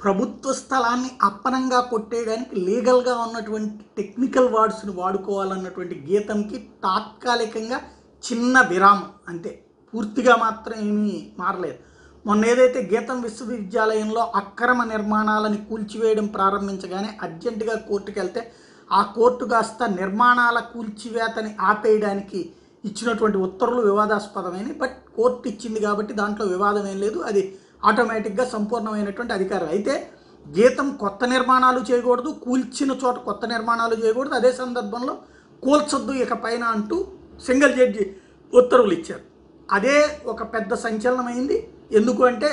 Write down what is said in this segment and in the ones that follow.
ప్రభుత్వ స్థలాన్ని అప్పనంగా కొట్టేయడానికి లీగల్గా ఉన్నటువంటి టెక్నికల్ వర్డ్స్ని వాడుకోవాలన్నటువంటి గీతంకి తాత్కాలికంగా చిన్న విరామం అంతే పూర్తిగా మాత్రం ఏమీ మారలేదు మొన్న ఏదైతే గీతం విశ్వవిద్యాలయంలో అక్రమ నిర్మాణాలని కూల్చివేయడం ప్రారంభించగానే అర్జెంటుగా కోర్టుకు వెళ్తే ఆ కోర్టు కాస్త నిర్మాణాల కూల్చివేతని ఆపేయడానికి ఇచ్చినటువంటి ఉత్తర్వులు వివాదాస్పదమైనవి బట్ కోర్టు ఇచ్చింది కాబట్టి దాంట్లో వివాదం ఏం లేదు అది ఆటోమేటిక్గా సంపూర్ణమైనటువంటి అధికారం అయితే గీతం కొత్త నిర్మాణాలు చేయకూడదు కూల్చిన చోట కొత్త నిర్మాణాలు చేయకూడదు అదే సందర్భంలో కూల్చొద్దు ఇక పైన అంటూ సింగిల్ జడ్జి ఉత్తర్వులు ఇచ్చారు అదే ఒక పెద్ద సంచలనమైంది ఎందుకు అంటే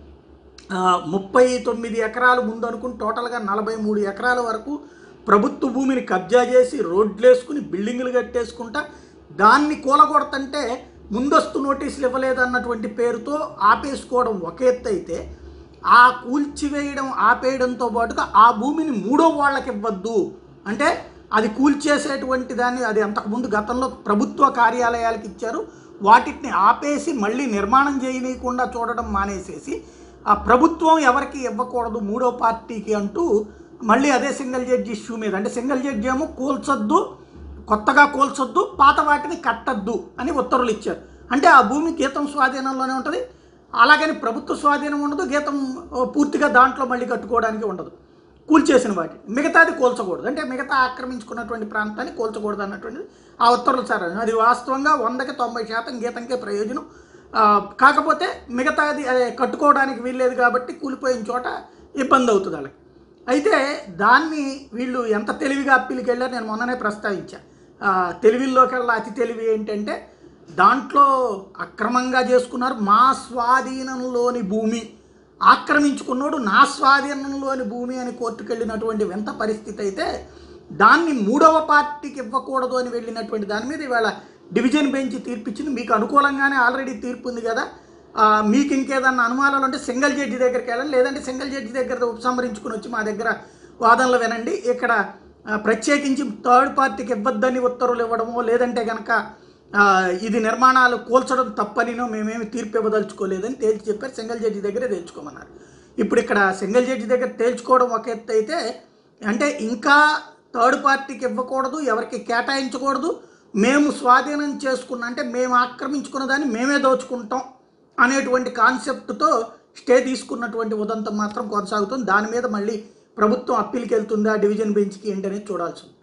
ఆ, ముప్పై తొమ్మిది ఎకరాలు ముందు అనుకుని టోటల్గా నలభై మూడు ఎకరాల వరకు ప్రభుత్వ భూమిని కబ్జా చేసి రోడ్లు వేసుకుని బిల్డింగులు కట్టేసుకుంటా దాన్ని కూలగొడతంటే ముందస్తు నోటీసులు ఇవ్వలేదన్నటువంటి పేరుతో ఆపేసుకోవడం ఒక ఎత్తు అయితే ఆ కూల్చివేయడం ఆపేయడంతో పాటుగా ఆ భూమిని మూడో వాళ్ళకి ఇవ్వద్దు అంటే అది కూల్చేసేటువంటి దాన్ని అది అంతకుముందు గతంలో ప్రభుత్వ కార్యాలయాలకు ఇచ్చారు వాటిని ఆపేసి మళ్ళీ నిర్మాణం చేయనీయకుండా చూడడం మానేసేసి ఆ ప్రభుత్వం ఎవరికి ఇవ్వకూడదు మూడో పార్టీకి అంటూ మళ్ళీ అదే సింగిల్ జడ్జి ఇష్యూ మీద అంటే సింగిల్ జడ్జి ఏమో కూల్చొద్దు కొత్తగా కూల్చొద్దు పాత వాటిని కట్టద్దు అని ఉత్తర్వులు ఇచ్చారు అంటే ఆ భూమి గీతం స్వాధీనంలోనే ఉంటుంది అలాగని ప్రభుత్వ స్వాధీనం ఉండదు గీతం ఓ, పూర్తిగా దాంట్లో మళ్ళీ కట్టుకోవడానికి ఉండదు కూల్చేసిన వాటి మిగతాది కూల్చకూడదు అంటే మిగతా ఆక్రమించుకున్నటువంటి ప్రాంతాన్ని కూల్చకూడదు అన్నటువంటిది ఆ ఉత్తర్వులు సార్ అది వాస్తవంగా వందకి తొంభై శాతం గీతంకే ప్రయోజనం ఆ, కాకపోతే మిగతాది అదే, కట్టుకోవడానికి వీల్లేదు కాబట్టి కూలిపోయిన చోట ఇబ్బంది అవుతుంది వాళ్ళకి అయితే దాన్ని వీళ్ళు ఎంత తెలివిగా అప్పీలకి వెళ్ళారు నేను మొన్ననే ప్రస్తావించా ఆ, తెలివిల్లోకెల్లా అతి తెలివి ఏంటంటే దాంట్లో అక్రమంగా చేసుకున్నారు మా స్వాధీనంలోని భూమి ఆక్రమించుకున్నోడు నా స్వాధీనంలోని భూమి అని కోర్టుకు వెళ్ళినటువంటి వింత పరిస్థితి అయితే దాన్ని మూడవ పార్టీకి ఇవ్వకూడదు అని వెళ్ళినటువంటి దాని మీద ఇవాళ డివిజన్ బెంచ్ తీర్పిచ్చింది మీకు అనుకూలంగానే ఆల్రెడీ తీర్పు ఉంది కదా ఆ, మీకు ఇంకేదన్నా అనుమానాలు ఉంటే సింగిల్ జడ్జి దగ్గరికి వెళ్ళండి లేదంటే సింగిల్ జడ్జి దగ్గర ఉపసంహరించుకుని వచ్చి మా దగ్గర వాదనలు వినండి ఇక్కడ ఆ, ప్రత్యేకించి థర్డ్ పార్టీకి ఇవ్వద్దని ఉత్తర్వులు ఇవ్వడమో లేదంటే కనుక ఆ, ఇది నిర్మాణాలు కూల్చడం తప్పనినో మేమేమి తీర్పు ఇవ్వదలుచుకోలేదని తేల్చి చెప్పారు సింగిల్ జడ్జి దగ్గరే తేల్చుకోమన్నారు ఇప్పుడు ఇక్కడ సింగిల్ జడ్జి దగ్గర తేల్చుకోవడం ఒక ఎత్తు అయితే అంటే ఇంకా థర్డ్ పార్టీకి ఇవ్వకూడదు ఎవరికి కేటాయించకూడదు మేము స్వాధీనం చేసుకున్న అంటే మేము ఆక్రమించుకున్న దాన్ని మేమే దోచుకుంటాం అనేటువంటి కాన్సెప్ట్తో స్టే తీసుకున్నటువంటి ఉదంతం మాత్రం కొనసాగుతుంది దాని మీద మళ్ళీ ప్రభుత్వం అప్పీల్కి వెళ్తుందా డివిజన్ బెంచ్కి ఏంటనేది చూడాల్సి ఉంది